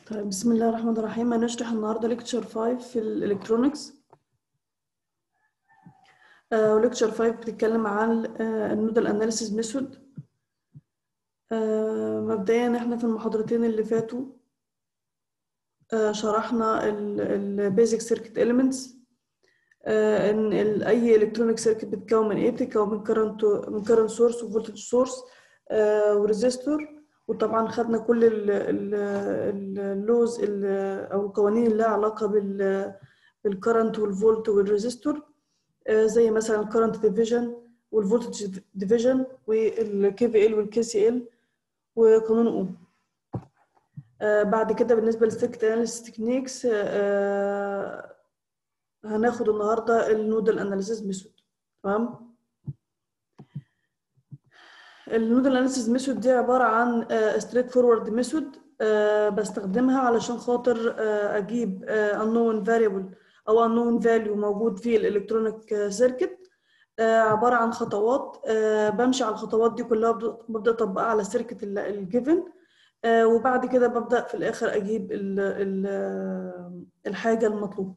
طيب بسم الله الرحمن الرحيم هنشرح النهارده ليكتشر 5 في الالكترونكس وليكتشر 5 بتتكلم عن النودال اناليسيس ميثود مبدئيا احنا في المحاضرتين اللي فاتوا آه، شرحنا البيزك سيركت اليمنتس ان ال- اي الكترونيك سيركت بتتكون من ايه بتتكون من كرنت من كرنت سورس وفولتج سورس وريزيستور وطبعا خدنا كل اللوز او القوانين اللي لها علاقه بال بالكرنت والفولت والريزيستور آه، زي مثلا الكرنت ديفيجن والفولتج ديفيجن والكي في ال والكي سي ال وقانون اوم آه، بعد كده بالنسبه للسيركت اناليسيس تكنيكس هناخد النهارده النودال اناليسيس ميثود تمام النودال اناليسيس ميثود دي عباره عن ستريت فورورد ميثود بستخدمها علشان خاطر آه، اجيب unknown variable او unknown value موجود في الالكترونيك سيركت عباره عن خطوات آه، بمشي على الخطوات دي كلها ببدأ- ببدا اطبقها على السيركت الجيفن وبعد كده ببدا في الاخر اجيب ال ال الحاجه المطلوبه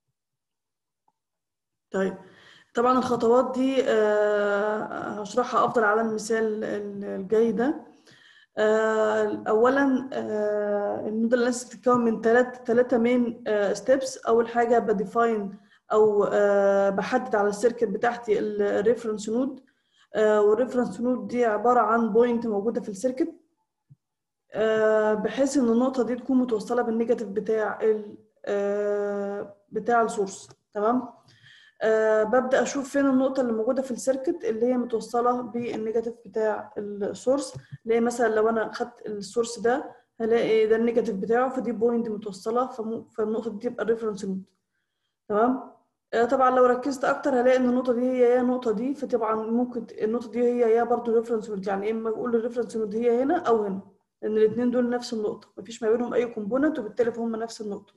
طيب طبعا الخطوات دي آه، هشرحها افضل على المثال ال- الجاي ده آه، اولا النودال اناليسيس بتتكون من ثلاث ثلاثه مين ستيبس اول حاجه بديفاين او آه، بحدد على السيركت بتاعتي الريفرنس نود والريفرنس نود دي عباره عن بوينت موجوده في السيركت آه، بحيث ان النقطه دي تكون متوصله بالنيجاتيف بتاع ال آه، بتاع السورس تمام أه ببدا اشوف فين النقطه اللي موجوده في السيركت اللي هي متوصله بالنيجاتيف بتاع السورس اللي هي مثلا لو انا خدت السورس ده هلاقي ده النيجاتيف بتاعه فدي بوينت متوصله فم- فالنقطه دي تبقى الريفرنس نود تمام آه، طبعا لو ركزت اكتر هلاقي ان النقطه دي هي يا النقطه دي فطبعا ممكن ت- النقطه دي هي يا برضه الريفرنس نود يعني اما بقول الريفرنس نود هي هنا او هنا لان الاثنين دول نفس النقطه مفيش ما بينهم اي كومبوننت وبالتالي فهم نفس النقطه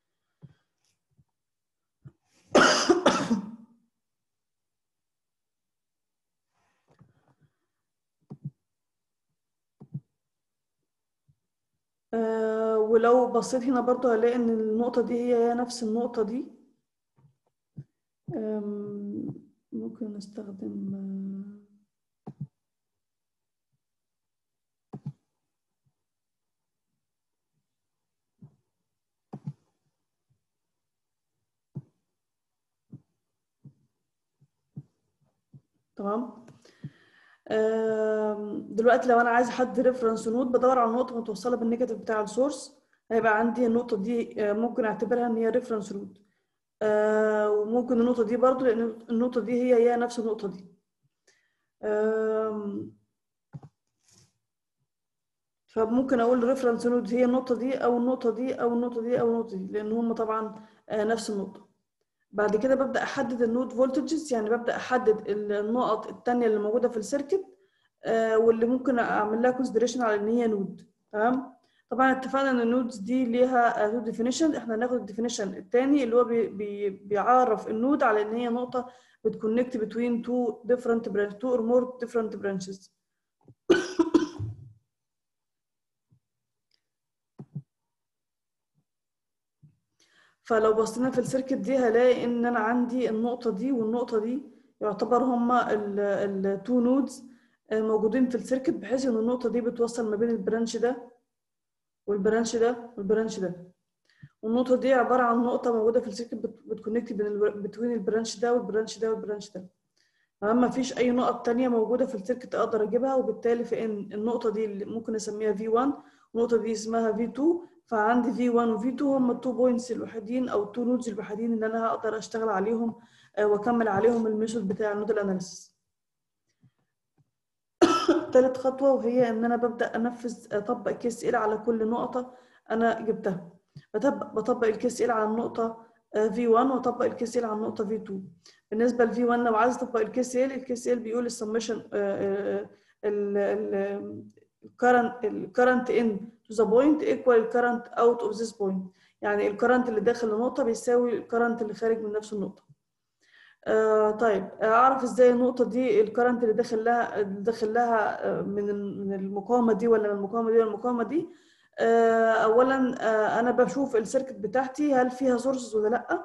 آه، ولو بصيت هنا برضو هلاقي ان النقطة دي هي هي نفس النقطة دي آم، ممكن نستخدم آه، تمام آم، دلوقتي لو انا عايز احدد ريفرنس نود بدور على نقطة متوصلة بالنيجاتيف بتاع السورس هيبقى عندي النقطة دي آه، ممكن اعتبرها ان هي ريفرنس نود وممكن النقطة دي برضو لان النقطة دي هي هي نفس النقطة دي آم، فممكن اقول ريفرنس نود هي النقطه دي او النقطه دي او النقطه دي او النقطه دي لان هم طبعا آه، نفس النقطه بعد كده ببدا احدد النود فولتجز يعني ببدا احدد النقط التانية اللي موجوده في السيركت آه، واللي ممكن اعمل لها كونسيدريشن على ان هي نود تمام طبعا اتفقنا ان النودز دي ليها تو ديفينيشن احنا هناخد الديفينيشن الثاني اللي هو بي بي بيعرف النود على ان هي نقطه بتكونكت بين تو ديفرنت برانش تو اور مور ديفرنت برانشز فلو بصينا في السيركت دي هلاقي ان انا عندي النقطة دي والنقطة دي يعتبر هما التو نودز موجودين في السيركت بحيث ان النقطة دي بتوصل ما بين البرانش ده والبرانش ده والبرانش ده والنقطة دي عبارة عن نقطة موجودة في السيركت بتكونكت بين البرانش ده والبرانش ده والبرانش ده تمام مفيش أي نقط تانية موجودة في السيركت أقدر أجيبها وبالتالي فإن النقطة دي اللي ممكن أسميها V1 والنقطة دي اسمها V2 فعندي V1 و V2 هم التو بوينتس الوحيدين أو التو نودز الوحيدين اللي أنا هقدر أشتغل عليهم آه، وأكمل عليهم الميثود بتاع النودال أناليسيس. تالت خطوة وهي إن أنا ببدأ أنفذ أطبق كي اس ال على كل نقطة أنا جبتها. بطبق بطبق الكي اس ال على النقطة آه، V1 وأطبق الكي اس ال على النقطة V2. بالنسبة ل V1 لو عايز أطبق الكي اس ال الكي اس ال بيقول السمشن الكرنت الكرنت in to the point equal الكرنت out of this point يعني الكرنت اللي داخل النقطة بيساوي الكرنت اللي خارج من نفس النقطة. آه طيب اعرف ازاي النقطه دي الكرنت اللي داخل لها اللي داخل لها آه، من ال- من المقاومه دي ولا من المقاومه دي ولا المقاومه دي آه، اولا آه، انا بشوف السيركت بتاعتي هل فيها سورسز ولا لا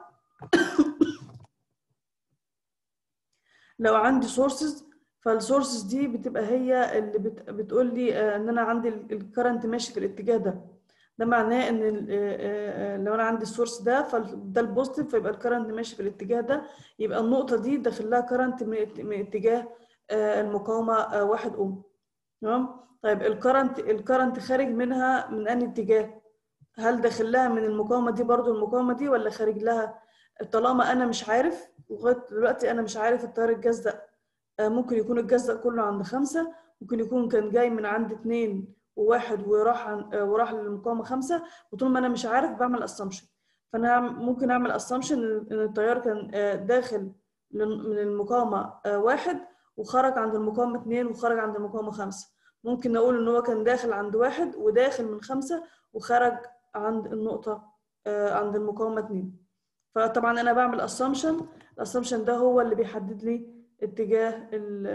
لو عندي سورسز فالسورسز دي بتبقى هي اللي بت... بتقول لي آه، ان انا عندي الكرنت ماشي في الاتجاه ده ده معناه ان ال- آه، آه، لو انا عندي السورس ده فده البوزيتيف فيبقى الكرنت ماشي في الاتجاه ده يبقى النقطه دي داخل لها كرنت من ات- من اتجاه آه، المقاومه آه، واحد اوم تمام طيب الكرنت الكرنت خارج منها من انهي اتجاه هل داخل لها من المقاومه دي برضو المقاومه دي ولا خارج لها طالما انا مش عارف لغايه دلوقتي انا مش عارف التيار الجزء آه، ممكن يكون الجزء كله عند خمسة ممكن يكون كان جاي من عند اتنين وواحد وراح عن آه، وراح للمقاومة خمسة وطول ما أنا مش عارف بعمل اسامبشن فأنا هعم- ممكن أعمل اسامبشن إن التيار كان آه، داخل لل- من المقاومة آه، واحد وخرج عند المقاومة اتنين وخرج عند المقاومة خمسة ممكن نقول إن هو كان داخل عند واحد وداخل من خمسة وخرج عند النقطة آه، عند المقاومة اتنين فطبعا أنا بعمل اسامبشن الاسامبشن ده هو اللي بيحدد لي اتجاه ال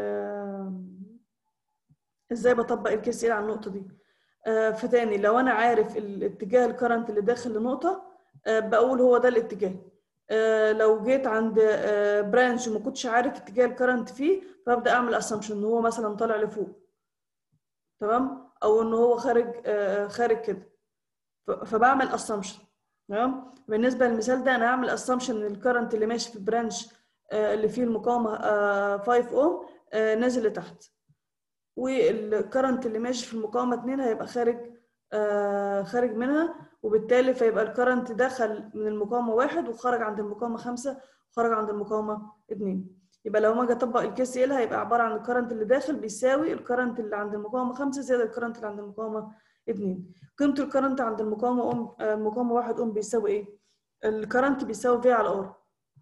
ازاي بطبق الكيس على النقطه دي آه، فتاني لو انا عارف الاتجاه الكرنت اللي داخل لنقطه آه، بقول هو ده الاتجاه آه، لو جيت عند برانش وما كنتش عارف اتجاه الكرنت فيه فابدا اعمل اسامبشن ان هو مثلا طالع لفوق تمام او ان هو خارج آه، خارج كده ف- فبعمل اسامبشن تمام بالنسبه للمثال ده انا هعمل اسامبشن ان الكرنت اللي ماشي في البرانش آه، اللي فيه المقاومه آه، 5 اوم آه، نازل لتحت والكرنت اللي ماشي في المقاومه 2 هيبقى خارج آه، خارج منها وبالتالي فيبقى الكرنت دخل من المقاومه واحد وخرج عند المقاومه خمسة وخرج عند المقاومه 2 يبقى لو ما اجي اطبق الكي سي ال هيبقى عباره عن الكرنت اللي داخل بيساوي الكرنت اللي عند المقاومه 5 زائد الكرنت اللي عند المقاومه 2 قيمه الكرنت عند المقاومه اوم آه، المقاومه 1 اوم بيساوي ايه الكرنت بيساوي في على ار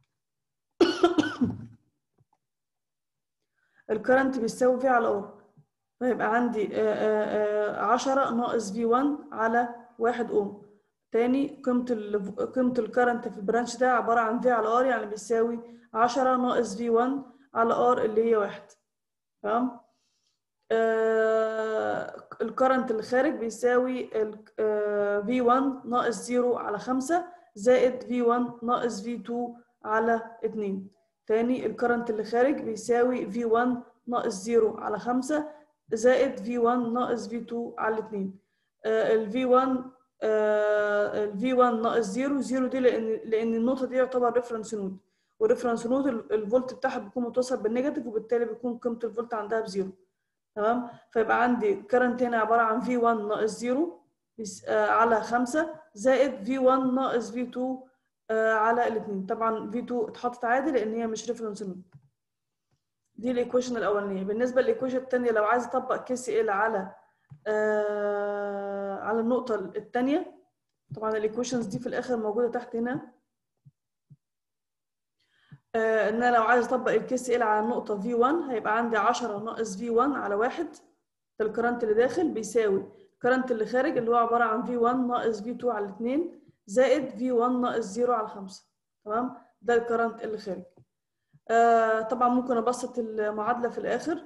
الكرنت بيساوي في على ار فيبقى عندي آه، آه، آه، 10 ناقص في 1 على 1 اوم تاني قيمة ال قيمة الكرنت في البرانش ده عبارة عن في على ار يعني بيساوي 10 ناقص في 1 على ار اللي هي 1 تمام آه الكرنت اللي خارج بيساوي في 1 ناقص 0 على 5 زائد في 1 ناقص في 2 على 2 تاني الكرنت اللي خارج بيساوي في 1 ناقص 0 على 5 زائد في 1 ناقص في 2 على 2 ال في 1 ال في 1 ناقص 0 0 دي لان لان النقطه دي يعتبر ريفرنس نود والريفرنس نود ال- الفولت بتاعها بيكون متصل بالنيجاتيف وبالتالي بيكون قيمه الفولت عندها بزيرو تمام فيبقى عندي كرنت هنا عباره عن في 1 ناقص 0 بيس- آه، على 5 زائد في 1 ناقص في 2 آه، على الاثنين طبعا في 2 اتحطت عادي لان هي مش ريفرنس نود دي الايكويشن الاولانيه بالنسبه للايكويشن الثانيه لو عايز اطبق كي سي ال على آه على النقطه الثانيه طبعا الايكويشنز دي في الاخر موجوده تحت هنا آه ان انا لو عايز اطبق الكي سي ال على النقطه في 1 هيبقى عندي 10 ناقص في 1 على 1 ده الكرنت اللي داخل بيساوي الكرنت اللي خارج اللي هو عباره عن في 1 ناقص في 2 على 2 زائد في 1 ناقص 0 على 5 تمام ده الكرنت اللي خارج آه طبعا ممكن ابسط المعادله في الاخر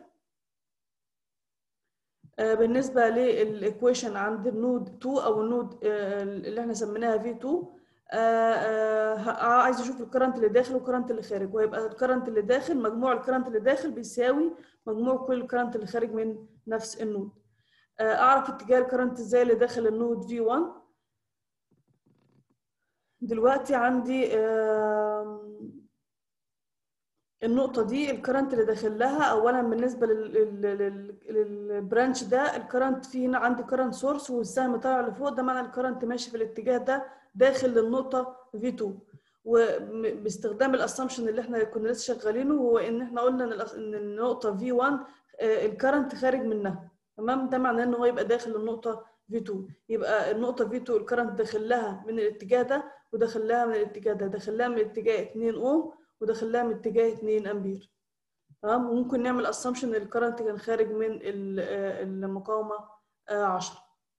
آه بالنسبه للايكويشن عند النود 2 او النود آه اللي احنا سميناها في 2 آه آه ه- عايز اشوف الكرنت اللي داخل والكرنت اللي خارج ويبقى الكرنت اللي داخل مجموع الكرنت اللي داخل بيساوي مجموع كل الكرنت اللي خارج من نفس النود آه اعرف اتجاه الكرنت ازاي اللي داخل النود في 1 دلوقتي عندي آم، النقطة دي الكرنت اللي داخل لها أولا بالنسبة لل- لل- لل- للبرانش ده الكرنت فيه هنا عندي كرنت سورس والسهم طالع لفوق ده معنى الكرنت ماشي في الاتجاه ده داخل للنقطة V2 وباستخدام الاسامبشن اللي احنا كنا لسه شغالينه هو ان احنا قلنا ان الأس- إن النقطة V1 آه، الكرنت خارج منها تمام ده معناه ان هو يبقى داخل النقطة V2 يبقى النقطة V2 الكرنت داخل لها من الاتجاه ده وداخل لها من الاتجاه ده داخل لها من الاتجاه 2 اوم وداخل لها من اتجاه 2 امبير تمام وممكن نعمل اسامبشن ان الكرنت كان خارج من ال- آه، المقاومه آه، 10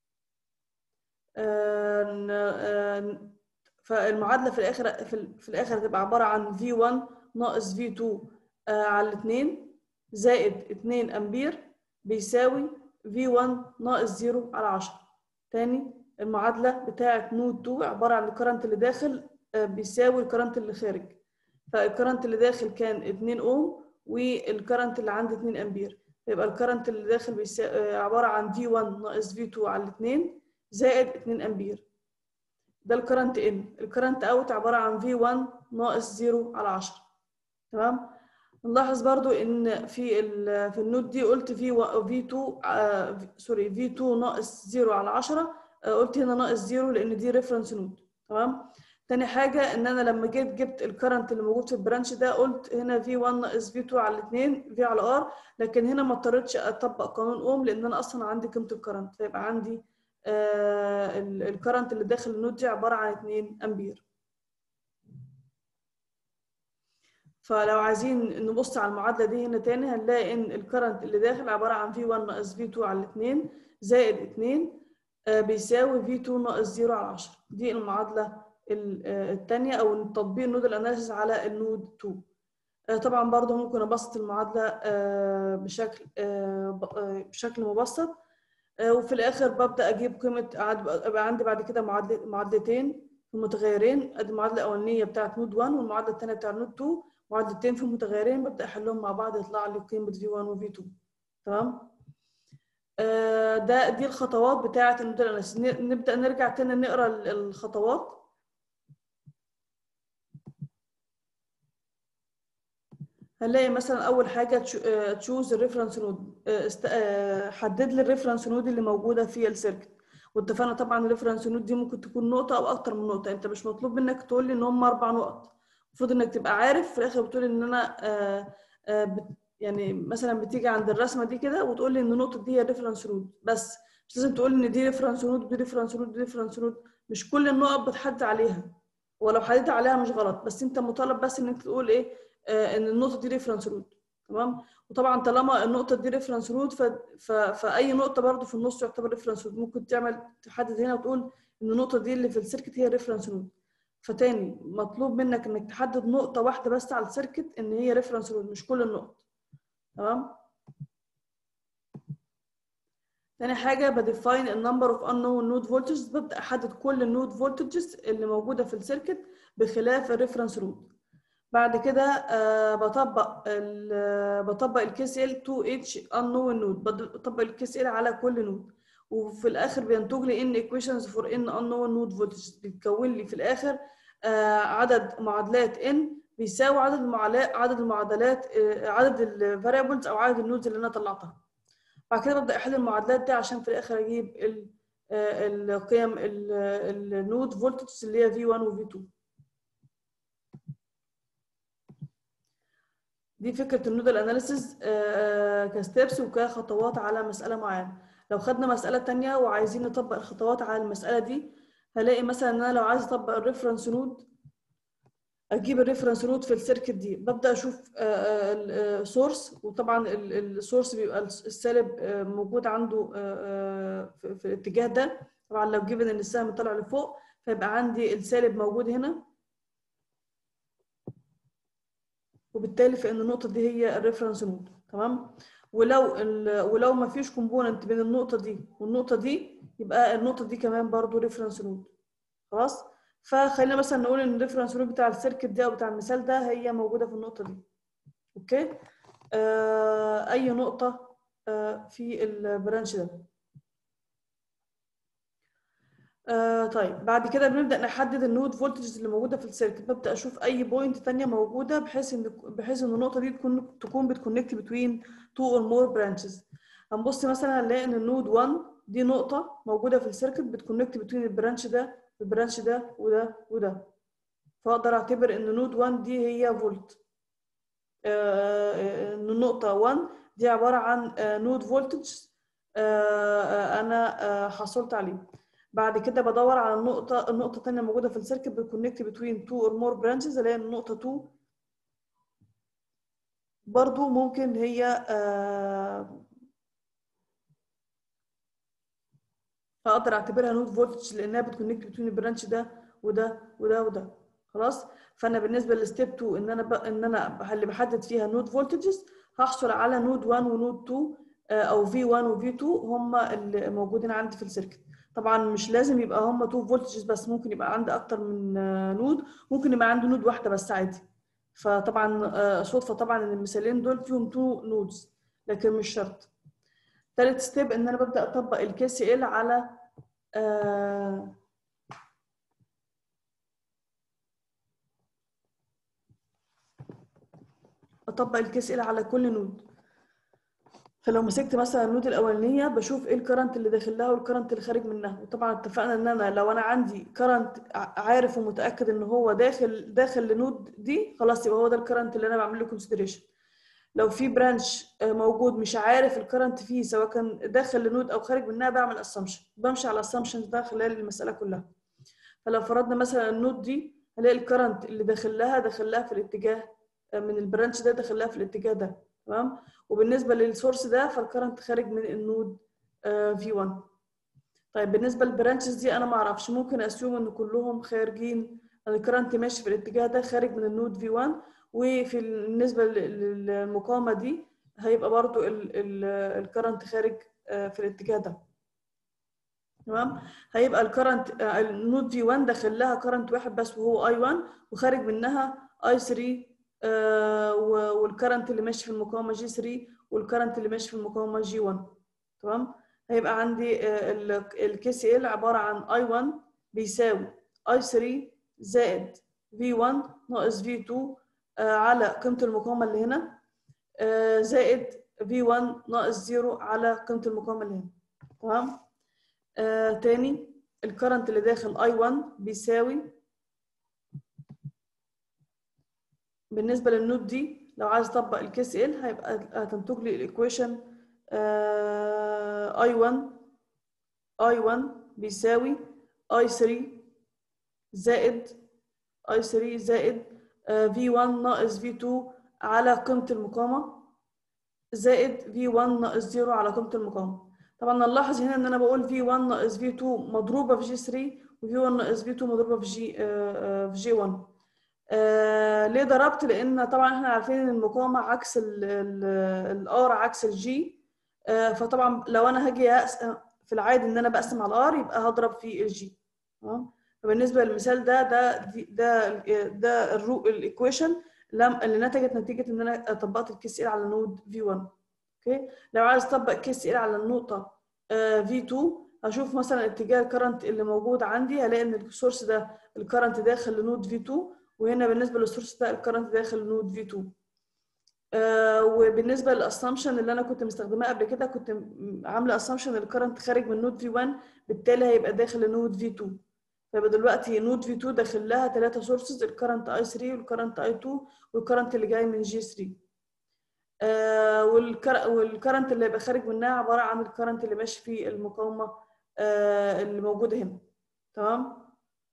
آه، ن- آه، فالمعادله في الاخر في ال- في الاخر هتبقى عباره عن V1 ناقص V2 آه، على 2 زائد 2 امبير بيساوي V1 ناقص 0 على 10 تاني المعادله بتاعه نود 2 عباره عن الكرنت اللي داخل بيساوي الكرنت اللي خارج فالكرنت اللي داخل كان 2 اوم والكرنت اللي عندي 2 امبير يبقى الكرنت اللي داخل بيسا... عباره عن في 1 ناقص في 2 على 2 زائد 2 امبير ده الكرنت ان الكرنت اوت عباره عن في 1 ناقص 0 على 10 تمام نلاحظ برضو ان في ال في النوت دي قلت في في 2 آه سوري في 2 ناقص 0 على 10 آه قلت هنا ناقص 0 لان دي ريفرنس نوت تمام تاني حاجة إن أنا لما جيت جبت الكرنت اللي موجود في البرانش ده قلت هنا في 1 ناقص في 2 على 2 في على ار لكن هنا ما اضطريتش أطبق قانون أوم لأن أنا أصلا عندي قيمة الكرنت فيبقى عندي آه الكرنت اللي داخل النود دي عبارة عن 2 أمبير فلو عايزين نبص على المعادلة دي هنا تاني هنلاقي إن الكرنت اللي داخل عبارة عن في 1 ناقص في 2 على 2 زائد 2 آه بيساوي في 2 ناقص 0 على 10 دي المعادلة الثانيه او تطبيق النود اناليسيس على النود 2 طبعا برضو ممكن ابسط المعادله بشكل بشكل مبسط وفي الاخر ببدا اجيب قيمه ابقى عندي بعد كده معادله معادلتين في متغيرين ادي المعادله الاولانيه بتاعت نود 1 والمعادله الثانيه بتاعت نود 2 معادلتين في متغيرين ببدا احلهم مع بعض يطلع لي قيمه في 1 وفي 2 تمام ده دي الخطوات بتاعه النود اناليسيس نبدا نرجع تاني نقرا الخطوات هنلاقي مثلا اول حاجه تشوز الريفرنس نود حدد لي الريفرنس نود اللي موجوده في السيركت واتفقنا طبعا الريفرنس نود دي ممكن تكون نقطه او اكتر من نقطه انت مش مطلوب منك تقول لي ان هم اربع نقط المفروض انك تبقى عارف في الاخر بتقول ان انا آآ آآ يعني مثلا بتيجي عند الرسمه دي كده وتقول لي ان النقطه دي هي ريفرنس نود بس مش لازم تقول ان دي ريفرنس نود ودي ريفرنس نود ودي ريفرنس نود مش كل النقط بتحدد عليها ولو حددت عليها مش غلط بس انت مطالب بس ان انت تقول ايه ان النقطه دي ريفرنس نود تمام وطبعا طالما النقطه دي ريفرنس نود ف... ف... فاي نقطه برضو في النص يعتبر ريفرنس نود ممكن تعمل تحدد هنا وتقول ان النقطه دي اللي في السيركت هي ريفرنس نود فتاني مطلوب منك انك تحدد نقطه واحده بس على السيركت ان هي ريفرنس نود مش كل النقط تمام تاني حاجه بديفاين النمبر اوف unknown نود فولتجز ببدا احدد كل النود فولتجز اللي موجوده في السيركت بخلاف الريفرنس نود بعد كده آه بطبق ال بطبق الكي سي ال 2 اتش unknown نود بطبق الكي سي ال على كل نود وفي الاخر بينتج لي ان equations فور ان unknown نود فولتج بيتكون لي في الاخر آه عدد معادلات ان بيساوي عدد المعادلات عدد المعادلات آه عدد الفاريبلز او عدد النودز اللي انا طلعتها بعد كده ببدا احل المعادلات دي عشان في الاخر اجيب القيم النود فولتج اللي هي في 1 وفي 2 دي فكره النودال اناليسيز كستبس وكخطوات على مساله معينه لو خدنا مساله تانية وعايزين نطبق الخطوات على المساله دي هلاقي مثلا ان انا لو عايز اطبق الريفرنس نود اجيب الريفرنس نود في السيركت دي ببدا اشوف سورس وطبعا السورس بيبقى السالب موجود عنده في الاتجاه ده طبعا لو جيفن ان السهم طالع لفوق فيبقى عندي السالب موجود هنا وبالتالي فان النقطه دي هي الريفرنس نود تمام ولو ولو ما فيش كومبوننت بين النقطه دي والنقطه دي يبقى النقطه دي كمان برضو ريفرنس نود خلاص فخلينا مثلا نقول ان الريفرنس نود بتاع السيركت ده او بتاع المثال ده هي موجوده في النقطه دي اوكي آه اي نقطه آه في البرانش ده آه طيب بعد كده بنبدا نحدد النود فولتجز اللي موجوده في السيركت ببدا اشوف اي بوينت ثانيه موجوده بحيث ان بحيث ان النقطه دي تكون تكون بتكونكت بتوين تو اور مور برانشز هنبص مثلا هنلاقي ان النود 1 دي نقطه موجوده في السيركت بتكونكت بتوين البرانش ده البرانش ده وده وده فاقدر اعتبر ان نود 1 دي هي فولت آه ان النقطه 1 دي عباره عن نود فولتج آه انا حصلت عليه بعد كده بدور على النقطة النقطة الثانية موجودة في السيركت بتكونكت بتوين تو اور مور برانشز اللي هي النقطة 2 برضو ممكن هي آه اقدر اعتبرها نود فولتج لانها بتكونكت بتوين البرانش ده وده وده وده خلاص فانا بالنسبه للستيب 2 ان انا ب... ان انا اللي بحدد فيها نود فولتجز هحصل على نود 1 ونود 2 آه او في 1 وفي 2 هم اللي موجودين عندي في السيركت طبعا مش لازم يبقى هم 2 فولتجز بس ممكن يبقى عندي اكتر من نود ممكن يبقى عندي نود واحده بس عادي فطبعا صدفه طبعا ان المثالين دول فيهم 2 نودز لكن مش شرط ثالث ستيب ان انا ببدا اطبق الكي سي ال على آه اطبق الكي سي ال على كل نود فلو مسكت مثلا النود الاولانيه بشوف ايه الكرنت اللي داخل لها والكرنت اللي خارج منها وطبعا اتفقنا ان انا لو انا عندي كرنت عارف ومتاكد ان هو داخل داخل لنود دي خلاص يبقى هو ده الكرنت اللي انا بعمل له كونسيدريشن لو في برانش موجود مش عارف الكرنت فيه سواء كان داخل لنود او خارج منها بعمل اسامبشن بمشي على الاسامبشن ده خلال المساله كلها فلو فرضنا مثلا النود دي هلاقي الكرنت اللي داخل لها داخل لها في الاتجاه من البرانش ده داخل لها في الاتجاه ده تمام وبالنسبه للسورس ده فالكرنت خارج من النود في 1 طيب بالنسبه للبرانشز دي انا ما اعرفش ممكن اسيوم ان كلهم خارجين الكرنت ماشي في الاتجاه ده خارج من النود في 1 وفي بالنسبه للمقاومه دي هيبقى برضو الكرنت خارج في الاتجاه ده تمام هيبقى الكرنت النود في 1 داخل لها كرنت واحد بس وهو اي 1 وخارج منها اي 3 والكرنت اللي ماشي في المقاومه جي 3 والكرنت اللي ماشي في المقاومه جي 1 تمام هيبقى عندي الكي سي ال عباره عن اي 1 بيساوي اي 3 زائد في 1 ناقص في 2 على قيمه المقاومه اللي هنا زائد في 1 ناقص 0 على قيمه المقاومه اللي هنا تمام آه تاني الكرنت اللي داخل اي 1 بيساوي بالنسبه للنود دي لو عايز اطبق الكي سي ال هيبقى هتنتج لي الايكويشن اي 1 اي 1 بيساوي اي 3 زائد اي 3 زائد في 1 ناقص في 2 على قيمه المقاومه زائد في 1 ناقص 0 على قيمه المقاومه طبعا نلاحظ هنا ان انا بقول في 1 ناقص في 2 مضروبه في جي 3 وفي 1 ناقص في 2 مضروبه في جي في جي 1 آه ليه ضربت لان طبعا احنا عارفين ان المقاومه عكس الار عكس الجي آه فطبعا لو انا هاجي في العادي ان انا بقسم على الار يبقى هضرب في الجي تمام فبالنسبه للمثال ده ده ده ده الرو الايكويشن اللي نتجت نتيجه ان انا طبقت الكي سي ال على نود في 1 اوكي لو عايز اطبق كي سي ال على النقطه آه في 2 هشوف مثلا اتجاه الكرنت اللي موجود عندي هلاقي ان السورس ده الكرنت داخل لنود في 2 وهنا بالنسبه للسورس ده الكرنت داخل نود في 2 آه وبالنسبه للاسامبشن اللي انا كنت مستخدماه قبل كده كنت عامله اسامبشن الكرنت خارج من نود في 1 بالتالي هيبقى داخل نود في 2 فيبقى دلوقتي نود في 2 داخل لها ثلاثه سورسز الكرنت اي 3 والكرنت اي 2 والكرنت اللي جاي من جي 3 آه والكرنت اللي هيبقى خارج منها عباره عن الكرنت اللي ماشي في المقاومه آه اللي موجوده هنا تمام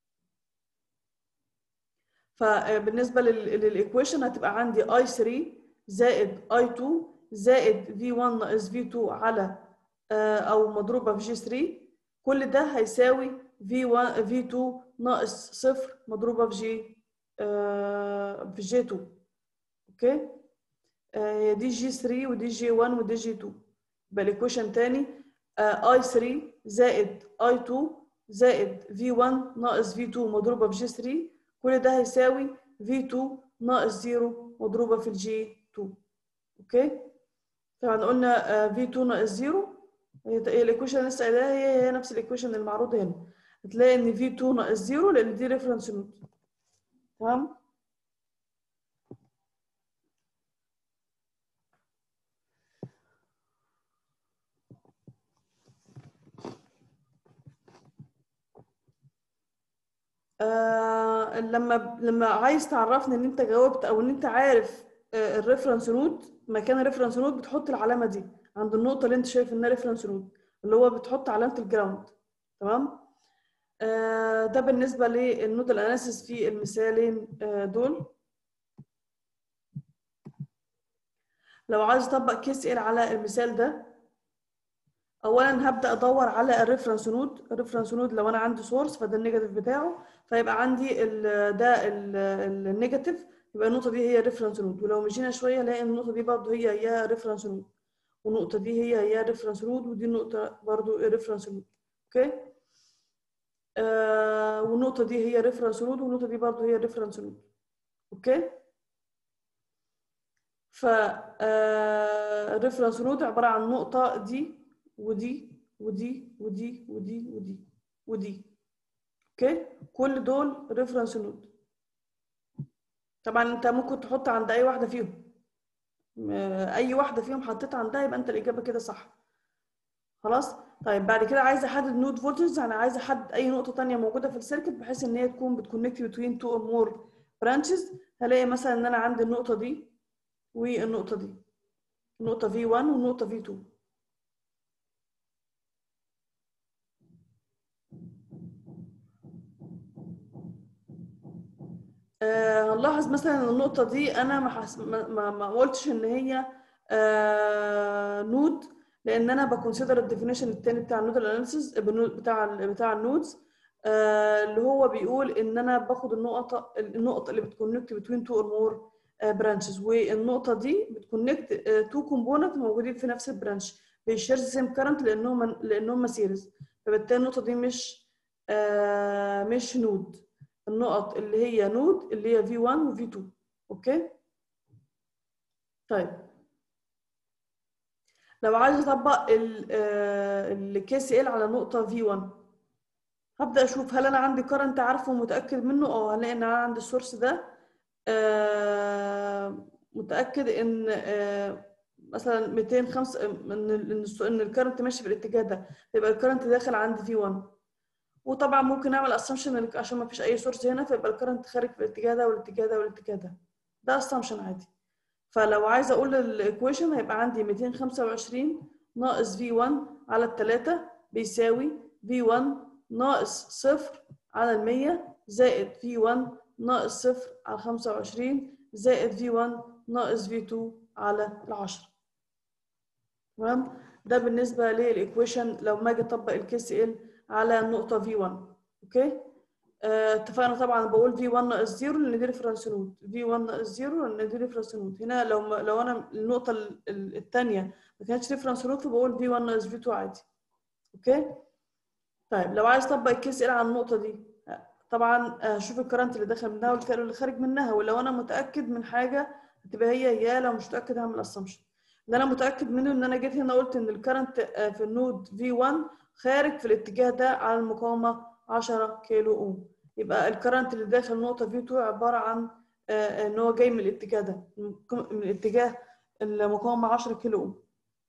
فبالنسبه للايكويشن هتبقى عندي اي 3 زائد اي 2 زائد في 1 ناقص في 2 على آه او مضروبه في جي 3 كل ده هيساوي في 1 في 2 ناقص صفر مضروبه في جي آه في جي 2 اوكي آه دي جي 3 ودي جي 1 ودي جي 2 يبقى الايكويشن تاني اي 3 زائد اي 2 زائد في 1 ناقص في 2 مضروبه في جي 3 كل ده هيساوي في 2 ناقص 0 مضروبه في الجي 2 اوكي طبعا قلنا في 2 ناقص 0 هي الايكويشن اللي لسه قايلها هي هي نفس الايكويشن المعروضه هنا هتلاقي ان في 2 ناقص 0 لان دي ريفرنس نود تمام آه لما لما عايز تعرفني ان انت جاوبت او ان انت عارف آه الريفرنس نود مكان الريفرنس نود بتحط العلامه دي عند النقطه اللي انت شايف انها ريفرنس نود اللي هو بتحط علامه الجراوند تمام آه ده بالنسبه للنود الاناليسيس في المثالين آه دول لو عايز اطبق كيس ال على المثال ده اولا هبدا ادور على الريفرنس نود الريفرنس نود لو انا عندي سورس فده النيجاتيف بتاعه فيبقى عندي ال ده النيجاتيف يبقى النقطه دي هي ريفرنس نود ولو مشينا شويه الاقي النقطه دي برضو هي هي ريفرنس نود والنقطه دي هي هي ريفرنس نود ودي النقطه برضو ريفرنس نود اوكي آه والنقطه دي هي ريفرنس نود والنقطه دي برضو هي ريفرنس نود اوكي ف ريفرنس نود عباره عن نقطه دي ودي ودي ودي ودي ودي ودي اوكي كل دول ريفرنس نود طبعا انت ممكن تحط عند اي واحده فيهم اي واحده فيهم حطيت عندها يبقى انت الاجابه كده صح خلاص طيب بعد كده عايزه احدد نود فولتج انا عايزه احدد اي نقطه ثانيه موجوده في السيركت بحيث ان هي تكون بتكونكت بتوين تو اور مور برانشز هلاقي مثلا ان انا عندي النقطه دي والنقطه دي نقطه V1 والنقطه V2 آه هنلاحظ مثلا ان النقطه دي انا ما, حس... ما, ما, ما قلتش ان هي آه نود لان انا بكونسيدر الديفينيشن الثاني بتاع النود اناليسيس بتاع بتاع النودز آه اللي هو بيقول ان انا باخد النقطه النقطه اللي بتكونكت بتوين تو اور مور برانشز والنقطه دي بتكونكت تو كومبوننت موجودين في نفس البرانش بيشير سيم كارنت لانهم لانهم سيريز فبالتالي النقطه دي مش آه مش نود النقط اللي هي نود اللي هي V1 و V2 اوكي طيب لو عايز اطبق الكي سي ال على نقطه V1 هبدا اشوف هل انا عندي كرنت عارفه ومتاكد منه اه هلاقي ان انا عندي السورس ده متاكد ان مثلا 205 ان ان الكرنت ماشي في الاتجاه ده يبقى الكرنت داخل عندي V1 وطبعا ممكن اعمل اسامبشن عشان ما فيش اي سورس هنا فيبقى الكرنت خارج في الاتجاه ده والاتجاه ده والاتجاه ده ده اسامبشن عادي فلو عايزه اقول الايكويشن هيبقى عندي 225 ناقص V1 على التلاتة بيساوي V1 ناقص صفر على المية زائد V1 ناقص صفر على 25 زائد V1 ناقص V2 على العشرة تمام ده بالنسبة للايكويشن لو ما اجي اطبق الكي سي ال على النقطة V1 اوكي آه اتفقنا طبعا بقول V1 ناقص 0 لان دي ريفرنس نود V1 ناقص 0 لان دي ريفرنس نود هنا لو لو انا النقطة الثانية ما كانتش ريفرنس نود فبقول V1 ناقص V2 عادي اوكي طيب لو عايز اطبق الكيس ال على النقطة دي طبعا اشوف الكرنت اللي داخل منها واللي خارج منها ولو انا متاكد من حاجه هتبقى هي هي لو مش متاكد هعمل اسامبشن اللي انا متاكد منه ان انا جيت هنا قلت ان الكرنت في النود V1 خارج في الاتجاه ده على المقاومه 10 كيلو اوم يبقى الكرنت اللي داخل نقطه V2 عباره عن ان هو جاي من الاتجاه ده من الاتجاه المقاومه 10 كيلو اوم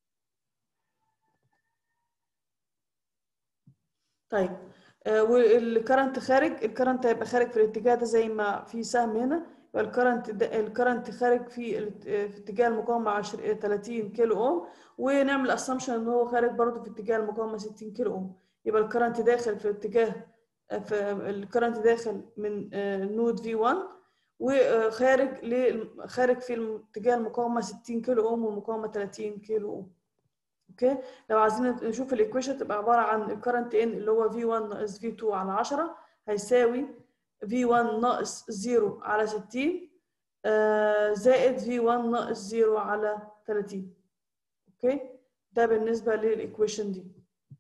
طيب والكرنت خارج الكرنت هيبقى خارج في الاتجاه ده زي ما في سهم هنا يبقى الكرنت الكرنت خارج في في اتجاه المقاومه 10 30 كيلو اوم ونعمل اسامبشن ان هو خارج برضه في اتجاه المقاومه 60 كيلو اوم يبقى الكرنت داخل في اتجاه في الكرنت داخل من نود في 1 وخارج خارج في اتجاه المقاومه 60 كيلو اوم والمقاومه 30 كيلو اوم اوكي لو عايزين نشوف الايكويشن تبقى عباره عن الكرنت ان اللي هو V1 ناقص V2 على 10 هيساوي V1 ناقص 0 على 60 آه زائد V1 ناقص 0 على 30 اوكي ده بالنسبه للايكويشن دي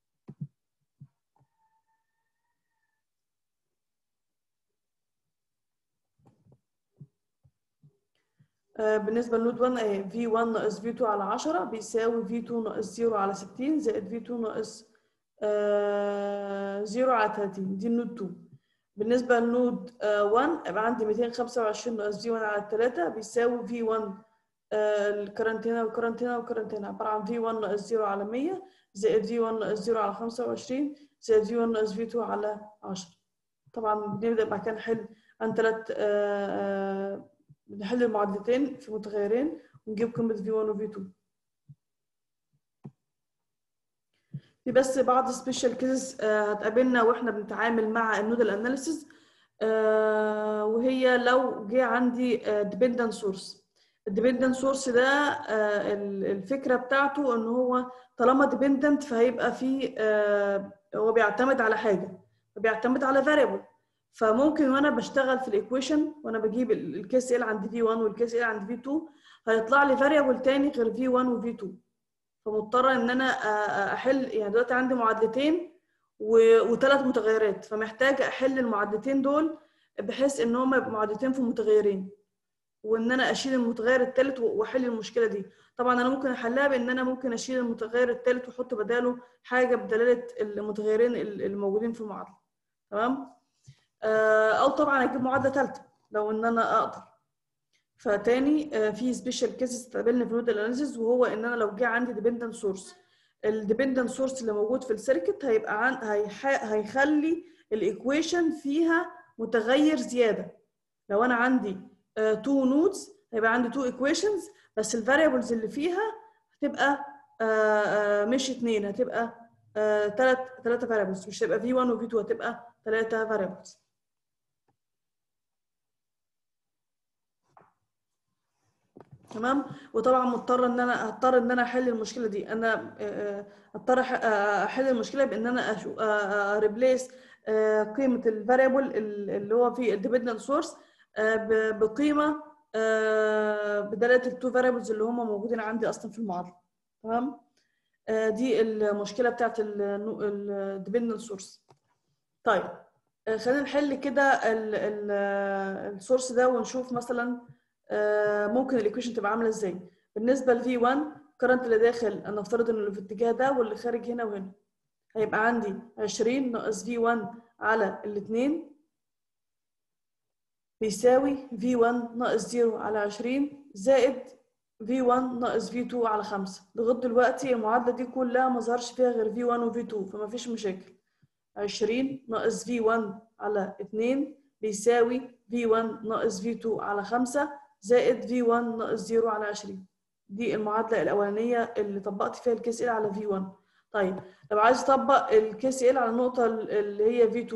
بالنسبة لنود 1 اهي V1 ناقص V2 على 10 بيساوي V2 ناقص 0 على 60 زائد V2 ناقص 0 على 30 دي النود 2 بالنسبة لنود 1 يبقى عندي 225 ناقص V1 على 3 بيساوي V1 الكرنت هنا والكرنت هنا والكرنت هنا عبارة عن V1 ناقص 0 على 100 زائد V1 ناقص 0 على 25 زائد V1 ناقص V2 على 10 طبعا بنبدأ بعد كده نحل عن ثلاث بنحل المعادلتين في متغيرين ونجيب قيمة V1 و V2 في بس بعض سبيشال كيسز هتقابلنا واحنا بنتعامل مع النودال اناليسيز وهي لو جه عندي ديبندنت سورس الديبندنت سورس ده الفكره بتاعته ان هو طالما ديبندنت فهيبقى فيه هو بيعتمد على حاجه فبيعتمد على فاريبل فممكن وانا بشتغل في الايكويشن وانا بجيب الكي سي ال عند في 1 والكي سي ال عند في 2 هيطلع لي فاريبل تاني غير في 1 وفي 2 فمضطره ان انا احل يعني دلوقتي عندي معادلتين وثلاث متغيرات فمحتاجه احل المعادلتين دول بحيث ان هم يبقوا معادلتين في متغيرين وان انا اشيل المتغير الثالث واحل المشكله دي طبعا انا ممكن احلها بان انا ممكن اشيل المتغير الثالث واحط بداله حاجه بدلاله المتغيرين الموجودين في المعادله تمام او طبعا اجيب معادله ثالثه لو ان انا اقدر فتاني في سبيشال كيسز تقابلني في نود اناليسيس وهو ان انا لو جه عندي ديبندنت سورس الديبندنت سورس اللي موجود في السيركت هيبقى عن هيخلي الايكويشن فيها متغير زياده لو انا عندي تو نودز هيبقى عندي تو ايكويشنز بس الفاريبلز اللي فيها هتبقى uh, uh, مش اتنين هتبقى ثلاث uh, ثلاثه فاريبلز مش هتبقى في 1 وفي 2 هتبقى ثلاثه فاريبلز تمام وطبعا مضطره ان انا هضطر ان انا احل المشكله دي انا اضطر احل المشكله بان انا ريبليس قيمه الفاريبل اللي هو في الديبندنت سورس بقيمه بدلاله التو فاريبلز اللي هم موجودين عندي اصلا في المعادله تمام دي المشكله بتاعت الديبندنت سورس طيب خلينا نحل كده السورس ده ونشوف مثلا ممكن الايكويشن تبقى عامله ازاي بالنسبه ل V1 كرنت اللي داخل انا افترض انه في الاتجاه ده واللي خارج هنا وهنا هيبقى عندي 20 ناقص V1 على الاثنين بيساوي V1 ناقص 0 على 20 زائد V1 ناقص V2 على 5 لغايه دلوقتي المعادله دي كلها ما ظهرش فيها غير V1 و V2 فما فيش مشاكل 20 ناقص V1 على 2 بيساوي V1 ناقص V2 على 5 زائد V1 ناقص 0 على 20 دي المعادلة الأولانية اللي طبقت فيها الكيس ال على V1 طيب لو عايز أطبق الكيس ال على النقطة اللي هي V2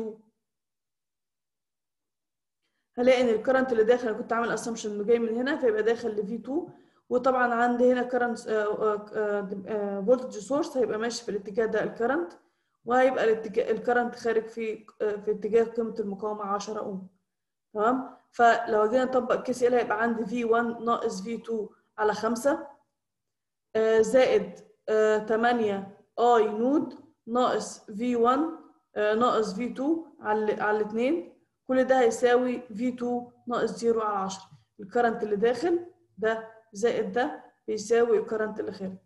هلاقي إن الكرنت اللي داخل أنا كنت عامل أسامبشن إنه جاي من هنا فيبقى داخل ل V2 وطبعا عندي هنا كرنت فولتج سورس هيبقى ماشي في الاتجاه ده الكرنت وهيبقى الاتجاه الكرنت خارج في في اتجاه قيمة المقاومة 10 أوم تمام فلو جينا نطبق كيس ال هيبقى عندي V1 ناقص V2 على 5 زائد 8 اي نود ناقص V1 ناقص V2 على على الاثنين كل ده هيساوي V2 ناقص 0 على 10 الكرنت اللي داخل ده زائد ده بيساوي الكرنت اللي خارج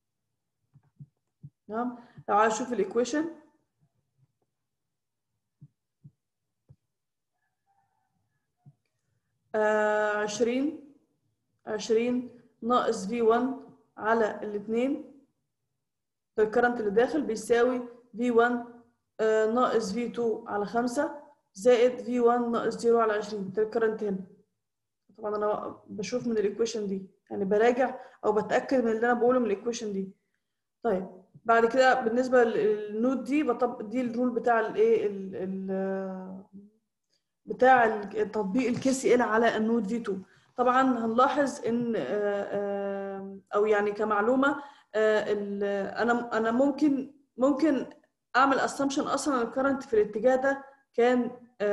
تمام لو عايز اشوف الايكويشن عشرين عشرين ناقص في 1 على الاثنين ده الكرنت اللي داخل بيساوي في 1 ناقص في 2 على 5 زائد في 1 ناقص 0 على 20 ده الكرنت هنا طبعا انا بشوف من الايكويشن دي يعني براجع او بتاكد من اللي انا بقوله من الايكويشن دي طيب بعد كده بالنسبه للنود دي بطبق دي الرول بتاع الايه بتاع تطبيق الكي سي ال على النود في 2 طبعا هنلاحظ ان او يعني كمعلومه انا انا ممكن ممكن اعمل اسامبشن اصلا الكرنت في الاتجاه ده كان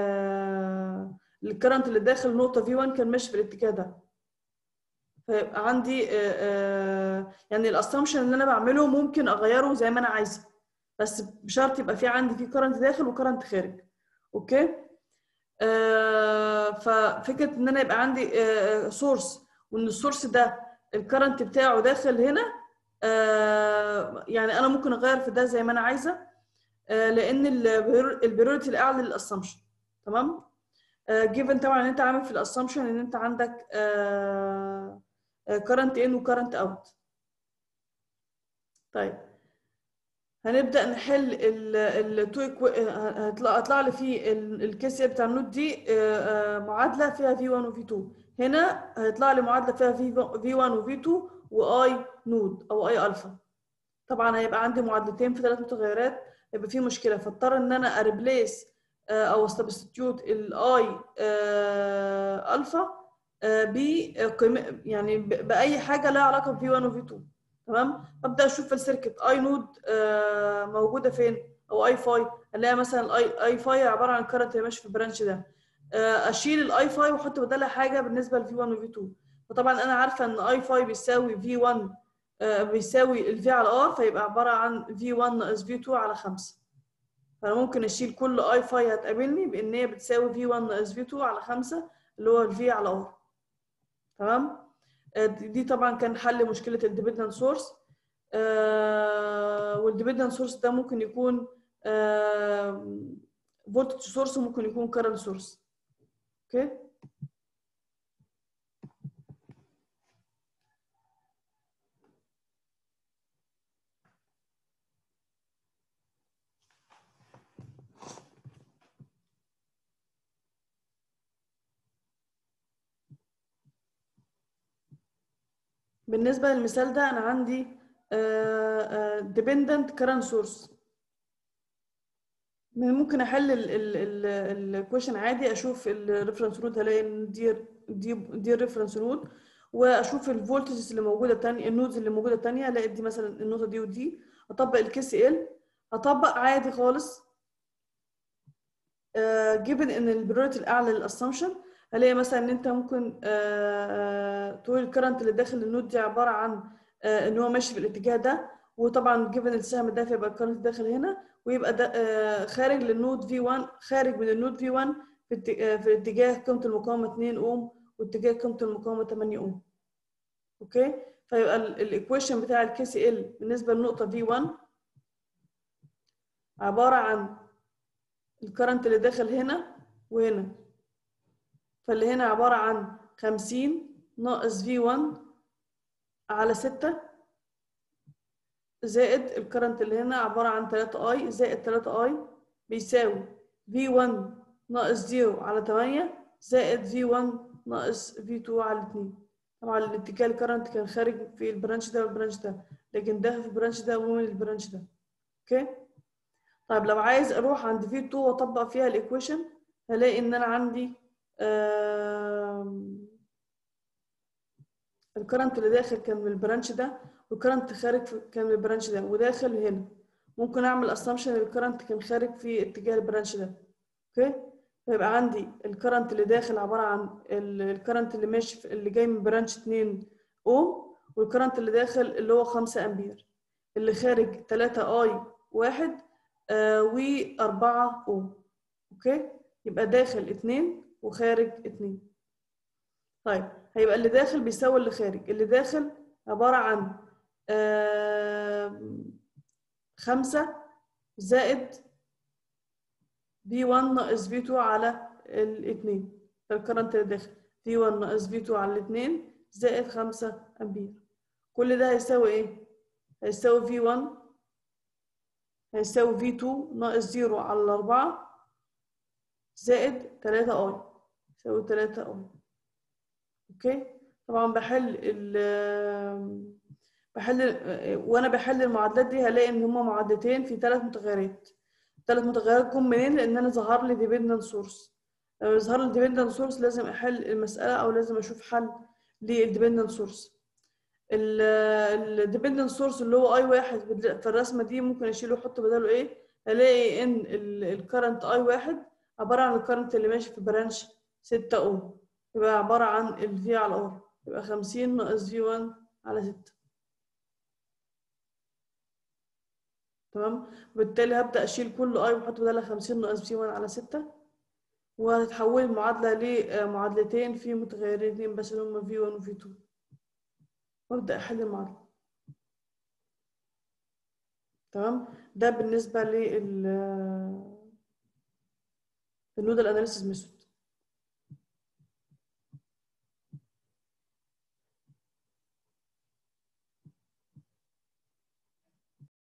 الكرنت اللي داخل نقطه في 1 كان ماشي في الاتجاه ده فيبقى عندي يعني الاسامبشن اللي انا بعمله ممكن اغيره زي ما انا عايزه بس بشرط يبقى في عندي في كرنت داخل وكرنت خارج اوكي ففكره ان انا يبقى عندي سورس وان السورس ده الكرنت بتاعه داخل هنا يعني انا ممكن اغير في ده زي ما انا عايزه لان البريورتي الاعلى للاسامبشن تمام جيفن طبعا ان انت عامل في الاسامبشن ان انت عندك كرنت ان وكرنت اوت طيب هنبدا نحل التو هيطلع لي في الكيس بتاع النوت دي معادله فيها في 1 وفي 2 هنا هيطلع لي معادله فيها في 1 وفي 2 واي نود او اي الفا طبعا هيبقى عندي معادلتين في ثلاث متغيرات يبقى في مشكله فاضطر ان انا اريبليس او سبستيوت الاي الفا ب يعني باي حاجه لها علاقه بفي 1 وفي 2 تمام ابدا اشوف في السيركت اي نود موجوده فين او اي فاي الاقي مثلا الاي اي فاي عباره عن الكرنت اللي ماشي في البرانش ده اشيل الاي فاي واحط بدالها حاجه بالنسبه لفي 1 وفي 2 فطبعا انا عارفه ان اي فاي بيساوي في 1 بيساوي الفي على ار فيبقى عباره عن في 1 ناقص في 2 على 5 فانا ممكن اشيل كل اي فاي هتقابلني بان هي بتساوي في 1 ناقص في 2 على 5 اللي هو الفي على ار تمام آه، دي دي طبعا كان حل مشكله الديبندنت سورس والديبندنت سورس ده ممكن يكون فولتج سورس وممكن يكون كارنت سورس اوكي بالنسبة للمثال ده أنا عندي dependent current source من ممكن أحل الكويشن عادي أشوف الريفرنس نود هلاقي إن دي دي دي الريفرنس نود وأشوف الفولتجز اللي موجودة التانية النودز اللي موجودة التانية ألاقي دي مثلا النقطة دي ودي أطبق الكي سي ال أطبق عادي خالص جيفن إن البريورتي الأعلى للأسامبشن هلاقي مثلا ان انت ممكن تقول الكرنت اللي داخل النود دي عباره عن آه، ان هو ماشي في الاتجاه ده وطبعا جيفن السهم ده فيبقى الكرنت داخل هنا ويبقى ده آه، خارج للنود في 1 خارج من النود في 1 في الت- آه، في اتجاه قيمه المقاومه 2 اوم واتجاه قيمه المقاومه 8 اوم اوكي فيبقى الايكويشن بتاع الكي سي ال بالنسبه للنقطه في 1 عباره عن الكرنت اللي داخل هنا وهنا فاللي هنا عبارة عن 50 ناقص V1 على 6 زائد الكرنت اللي هنا عبارة عن 3I زائد 3I بيساوي V1 ناقص 0 على 8 زائد V1 ناقص V2 على 2 طبعا الاتجاه الكرنت كان خارج في البرانش ده والبرانش ده لكن ده في البرانش ده ومن البرانش ده اوكي طيب لو عايز اروح عند V2 واطبق فيها الايكويشن هلاقي ان انا عندي آم، الكرنت اللي داخل كان من البرانش ده والكرنت خارج في- كان من البرانش ده وداخل هنا ممكن اعمل اسامبشن الكرنت كان خارج في اتجاه البرانش ده اوكي فيبقى عندي الكرنت اللي داخل عباره عن ال- الكرنت اللي ماشي في- اللي جاي من برانش 2 اوم والكرنت اللي داخل اللي هو 5 امبير اللي خارج 3 اي 1 و4 اوم اوكي يبقى داخل 2 وخارج 2 طيب هيبقى اللي داخل بيساوي اللي خارج اللي داخل عبارة عن آم، خمسة زائد V1 ناقص V2 على الاتنين ده الكرنت اللي داخل V1 ناقص V2 على الاتنين زائد خمسة أمبير كل ده هيساوي إيه؟ هيساوي V1 هيساوي V2 ناقص 0 على الأربعة زائد 3 اي يساوي 3 اي اوكي طبعا بحل ال بحل وانا بحل المعادلات دي هلاقي ان هما معادلتين في ثلاث متغيرات ثلاث متغيرات جم منين لان انا ظهر لي ديبندنت سورس لما يظهر لي ديبندنت سورس لازم احل المساله او لازم اشوف حل للديبندنت سورس الديبندنت سورس اللي هو اي واحد في الرسمه دي ممكن اشيله واحط بداله ايه الاقي ان الكرنت اي واحد عباره عن الكرنت اللي ماشي في برانش 6 اوم يبقى عباره عن الفي على ار يبقى 50 ناقص في 1 على 6 تمام وبالتالي هبدا اشيل كل اي واحط بدالها 50 ناقص في 1 على 6 وهتتحول المعادله لمعادلتين في متغيرين بس اللي هم في 1 وفي 2 وابدا احل المعادله تمام ده بالنسبه لل النودال اناليسيس ميثود